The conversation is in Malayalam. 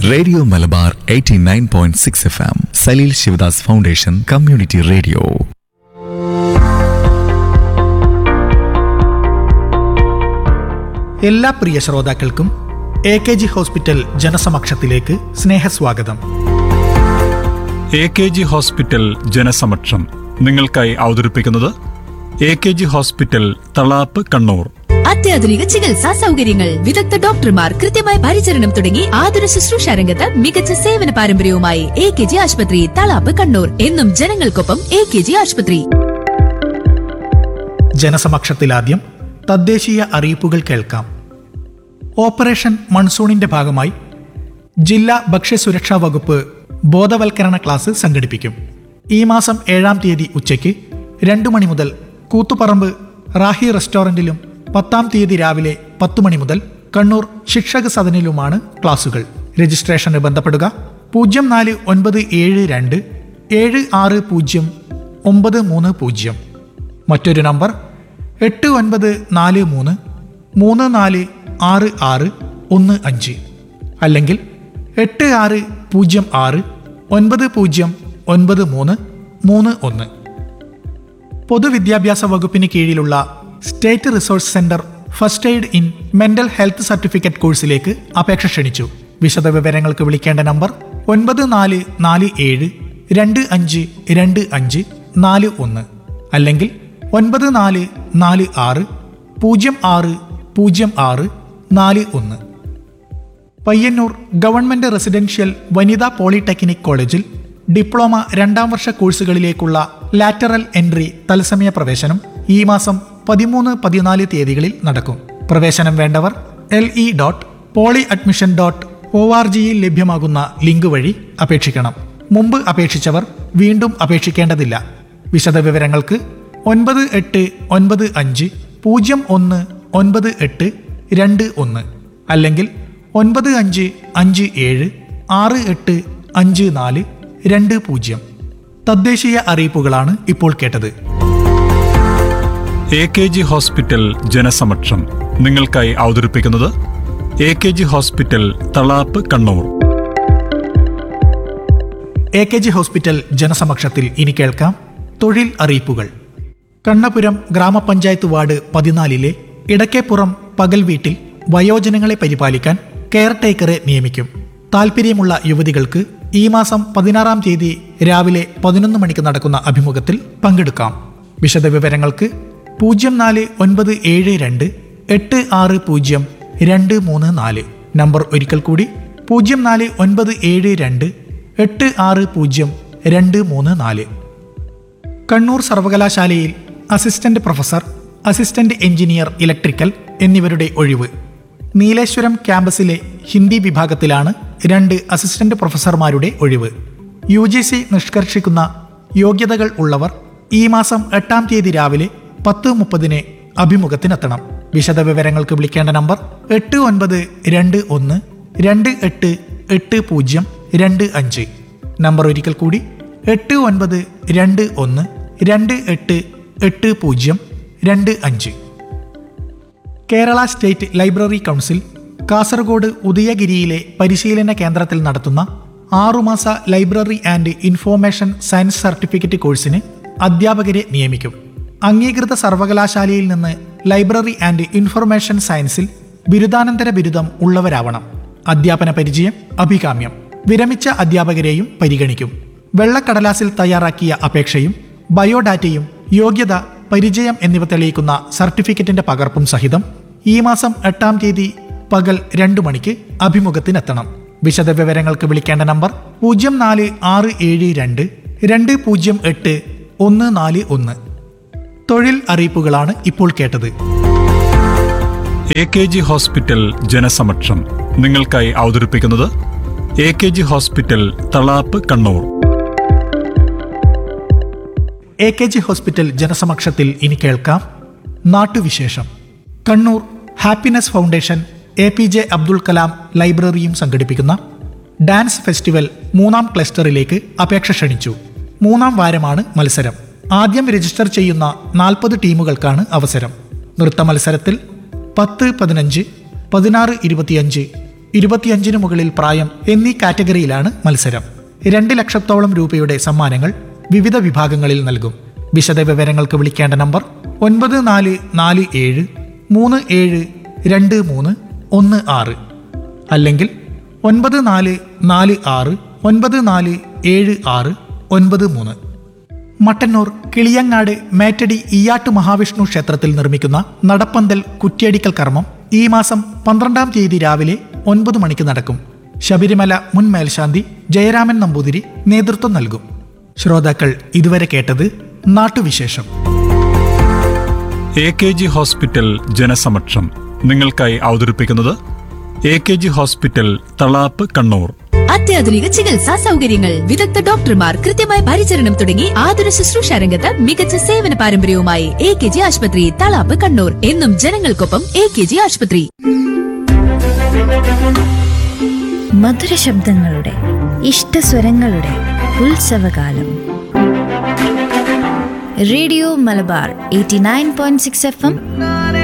radio Malabar 89.6 F M Saleel Sivadas foundation community radio എല്ലാ പ്രിയ ശ്രോതാക്കൾക്കും എ കെ ജി ഹോസ്പിറ്റൽ ജനസമക്ഷത്തിലേക്ക് സ്നേഹസ്വാഗതം എ കെ ജി ഹോസ്പിറ്റൽ ജനസമക്ഷം നിങ്ങൾക്കായി അവതരിപ്പിക്കുന്നത് A K G hospital Thalap Kannur അത്യാധുനിക ചികിത്സാ സൗകര്യങ്ങൾ വിദഗ്ധ ഡോക്ടർമാർ കൃത്യമായ പരിചരണം തുടങ്ങി ആതുര ശുശ്രൂഷ രംഗത്ത് മികച്ച സേവന പാരമ്പര്യവുമായി എ കെ ജി ആശുപത്രി തളാപ്പ് കണ്ണൂർ എന്നും ജനങ്ങൾക്കൊപ്പം എ കെ ജി ആശുപത്രി ജനസമക്ഷത്തിലാദ്യം തദ്ദേശീയ അറിയിപ്പുകൾ കേൾക്കാം ഓപ്പറേഷൻ മൺസൂണിന്റെ ഭാഗമായി ജില്ലാ ഭക്ഷ്യസുരക്ഷാ വകുപ്പ് ബോധവൽക്കരണ ക്ലാസ് സംഘടിപ്പിക്കും ഈ മാസം ഏഴാം തീയതി ഉച്ചയ്ക്ക് രണ്ടു മണി മുതൽ കൂത്തുപറമ്പ് റാഹി റെസ്റ്റോറന്റിലും പത്താം തീയതി രാവിലെ പത്ത് മണി മുതൽ കണ്ണൂർ ശിക്ഷക സദനിലുമാണ് ക്ലാസുകൾ രജിസ്ട്രേഷന് ബന്ധപ്പെടുക പൂജ്യം നാല് ഒൻപത് ഏഴ് രണ്ട് ഏഴ് ആറ് പൂജ്യം ഒമ്പത് മൂന്ന് പൂജ്യം മറ്റൊരു നമ്പർ എട്ട് ഒൻപത് നാല് മൂന്ന് മൂന്ന് നാല് ആറ് ആറ് ഒന്ന് അഞ്ച് അല്ലെങ്കിൽ എട്ട് ആറ് പൂജ്യം ആറ് ഒൻപത് പൂജ്യം ഒൻപത് മൂന്ന് മൂന്ന് ഒന്ന് പൊതുവിദ്യാഭ്യാസ വകുപ്പിന് കീഴിലുള്ള state resource centre first aid in mental health certificate കോഴ്സിലേക്ക് അപേക്ഷ ക്ഷണിച്ചു വിശദവിവരങ്ങൾക്ക് വിളിക്കേണ്ട നമ്പർ ഒൻപത് നാല് നാല് ഏഴ് രണ്ട് അഞ്ച് രണ്ട് അഞ്ച് നാല് ഒന്ന് അല്ലെങ്കിൽ ഒൻപത് നാല് നാല് ആറ് പൂജ്യം ആറ് പൂജ്യം ആറ് നാല് ഒന്ന് പയ്യന്നൂർ ഗവൺമെന്റ് റെസിഡൻഷ്യൽ വനിതാ പോളിടെക്നിക് കോളേജിൽ ഡിപ്ലോമ രണ്ടാം വർഷ കോഴ്സുകളിലേക്കുള്ള ലാറ്ററൽ എൻട്രി തത്സമയ പ്രവേശനം ഈ മാസം പതിമൂന്ന് പതിനാല് തീയതികളിൽ നടക്കും പ്രവേശനം വേണ്ടവർ L E dot poly admission dot O R ജിയിൽ ലഭ്യമാകുന്ന ലിങ്ക് വഴി അപേക്ഷിക്കണം മുമ്പ് അപേക്ഷിച്ചവർ വീണ്ടും അപേക്ഷിക്കേണ്ടതില്ല വിശദവിവരങ്ങൾക്ക് ഒൻപത് എട്ട് ഒൻപത് അഞ്ച് പൂജ്യം ഒന്ന് ഒൻപത് എട്ട് രണ്ട് ഒന്ന് അല്ലെങ്കിൽ ഒൻപത് അഞ്ച് അഞ്ച് ഏഴ് ആറ് എട്ട് അഞ്ച് നാല് രണ്ട് പൂജ്യം തദ്ദേശീയ അറിയിപ്പുകളാണ് ഇപ്പോൾ കേട്ടത് എ കെ ജി ഹോസ്പിറ്റൽ ജനസമക്ഷം നിങ്ങൾക്കായി അവതരിപ്പിക്കുന്നത് A K G hospital Thalap Kannur A K G hospital ജനസമക്ഷത്തിൽ ഇനി കേൾക്കാം തൊഴിൽ അറിയിപ്പുകൾ കണ്ണപുരം ഗ്രാമപഞ്ചായത്ത് വാർഡ് പതിനാലിലെ ഇടക്കേപ്പുറം പകൽ വീട്ടിൽ വയോജനങ്ങളെ പരിപാലിക്കാൻ കെയർ ടേക്കറെ നിയമിക്കും താൽപ്പര്യമുള്ള യുവതികൾക്ക് ഈ മാസം പതിനാറാം തീയതി രാവിലെ പതിനൊന്ന് മണിക്ക് നടക്കുന്ന അഭിമുഖത്തിൽ പങ്കെടുക്കാം വിശദവിവരങ്ങൾക്ക് പൂജ്യം നാല് ഒൻപത് ഏഴ് രണ്ട് എട്ട് ആറ് പൂജ്യം രണ്ട് മൂന്ന് നാല് നമ്പർ ഒരിക്കൽ കൂടി പൂജ്യം നാല് ഒൻപത് ഏഴ് രണ്ട് എട്ട് ആറ് പൂജ്യം രണ്ട് മൂന്ന് നാല് കണ്ണൂർ സർവകലാശാലയിൽ assistant professor assistant engineer electrical എന്നിവരുടെ ഒഴിവ് നീലേശ്വരം ക്യാമ്പസിലെ ഹിന്ദി വിഭാഗത്തിലാണ് രണ്ട് അസിസ്റ്റന്റ് പ്രൊഫസർമാരുടെ ഒഴിവ് യു ജി സി നിഷ്കർഷിക്കുന്ന യോഗ്യതകൾ ഉള്ളവർ ഈ മാസം എട്ടാം തീയതി രാവിലെ പത്ത് മുപ്പതിന് അഭിമുഖത്തിനെത്തണം വിശദവിവരങ്ങൾക്ക് വിളിക്കേണ്ട നമ്പർ എട്ട് ഒൻപത് രണ്ട് ഒന്ന് രണ്ട് എട്ട് എട്ട് പൂജ്യം രണ്ട് അഞ്ച് നമ്പർ ഒരിക്കൽ കൂടി എട്ട് ഒൻപത് രണ്ട് ഒന്ന് രണ്ട് എട്ട് എട്ട് പൂജ്യം രണ്ട് അഞ്ച് Kerala state library council Kasaragod ഉദയഗിരിയിലെ പരിശീലന കേന്ദ്രത്തിൽ നടത്തുന്ന ആറുമാസ library and information science certificate കോഴ്സിന് അധ്യാപകരെ നിയമിക്കും അംഗീകൃത സർവകലാശാലയിൽ നിന്ന് ലൈബ്രറി ആൻഡ് ഇൻഫർമേഷൻ സയൻസിൽ ബിരുദാനന്തര ബിരുദം ഉള്ളവരാവണം അധ്യാപന പരിചയം അഭികാമ്യം വിരമിച്ച അധ്യാപകരെയും പരിഗണിക്കും വെള്ളക്കടലാസിൽ തയ്യാറാക്കിയ അപേക്ഷയും ബയോഡാറ്റയും യോഗ്യത പരിചയം എന്നിവ തെളിയിക്കുന്ന സർട്ടിഫിക്കറ്റിന്റെ പകർപ്പും സഹിതം ഈ മാസം എട്ടാം തീയതി പകൽ രണ്ടു മണിക്ക് അഭിമുഖത്തിനെത്തണം വിശദവിവരങ്ങൾക്ക് വിളിക്കേണ്ട നമ്പർ പൂജ്യം നാല് ആറ് ഏഴ് രണ്ട് രണ്ട് പൂജ്യം എട്ട് ഒന്ന് നാല് ഒന്ന് തൊഴിൽ അറിയിപ്പുകളാണ് ഇപ്പോൾ കേട്ടത് എ കെ ജി ഹോസ്പിറ്റൽ ജനസമക്ഷം നിങ്ങൾക്കായി അവതരിപ്പിക്കുന്നത് A K G hospital Thalap Kannur A K G hospital ജനസമക്ഷത്തിൽ ഇനി കേൾക്കാം നാട്ടുവിശേഷം Kannur happiness foundation A P J Abdul Kalam ലൈബ്രറിയും സംഘടിപ്പിക്കുന്ന ഡാൻസ് ഫെസ്റ്റിവൽ മൂന്നാം ക്ലസ്റ്ററിലേക്ക് അപേക്ഷ ക്ഷണിച്ചു മൂന്നാം വാരമാണ് മത്സരം ആദ്യം രജിസ്റ്റർ ചെയ്യുന്ന നാൽപ്പത് ടീമുകൾക്കാണ് അവസരം നൃത്ത മത്സരത്തിൽ പത്ത് പതിനഞ്ച് പതിനാറ് ഇരുപത്തിയഞ്ച് ഇരുപത്തിയഞ്ചിന് മുകളിൽ പ്രായം എന്നീ കാറ്റഗറിയിലാണ് മത്സരം രണ്ട് ലക്ഷത്തോളം രൂപയുടെ സമ്മാനങ്ങൾ വിവിധ വിഭാഗങ്ങളിൽ നൽകും വിശദ വിവരങ്ങൾക്ക് വിളിക്കേണ്ട നമ്പർ ഒൻപത് നാല് നാല് ഏഴ് മൂന്ന് ഏഴ് രണ്ട് മൂന്ന് ഒന്ന് ആറ് അല്ലെങ്കിൽ ഒൻപത് നാല് നാല് ആറ് ഒൻപത് നാല് ഏഴ് ആറ് ഒൻപത് മൂന്ന് മട്ടന്നൂർ കിളിയങ്ങാട് മേറ്റടി ഇയാട്ട് മഹാവിഷ്ണു ക്ഷേത്രത്തിൽ നിർമ്മിക്കുന്ന നടപ്പന്തൽ കുറ്റിയടിക്കൽ കർമ്മം ഈ മാസം പന്ത്രണ്ടാം തീയതി രാവിലെ ഒൻപത് മണിക്ക് നടക്കും ശബരിമല മുൻ മേൽശാന്തി ജയരാമൻ നമ്പൂതിരി നേതൃത്വം നൽകും ശ്രോതാക്കൾ ഇതുവരെ കേട്ടത് നാട്ടുവിശേഷം എ കെ ജി ഹോസ്പിറ്റൽ ജനസമക്ഷം നിങ്ങൾക്കായി അവതരിപ്പിക്കുന്നത് A K G hospital Thalap Kannur അത്യാധുനിക ചികിത്സാ സൗകര്യങ്ങൾ വിദഗ്ധ ഡോക്ടർമാർ കൃത്യമായ പരിചരണം തുടങ്ങി ആതുര ശുശ്രൂഷ രംഗത്ത് മികച്ച സേവന പാരമ്പര്യവുമായി എ കെ ജി ആശുപത്രി തളാപ്പ് കണ്ണൂർ എന്നും ജനങ്ങൾക്കൊപ്പം എ കെ ജി ആശുപത്രി മധുര ശബ്ദങ്ങളുടെ ഇഷ്ടസ്വരങ്ങളുടെ ഉത്സവകാലം radio Malabar eighty nine point six F M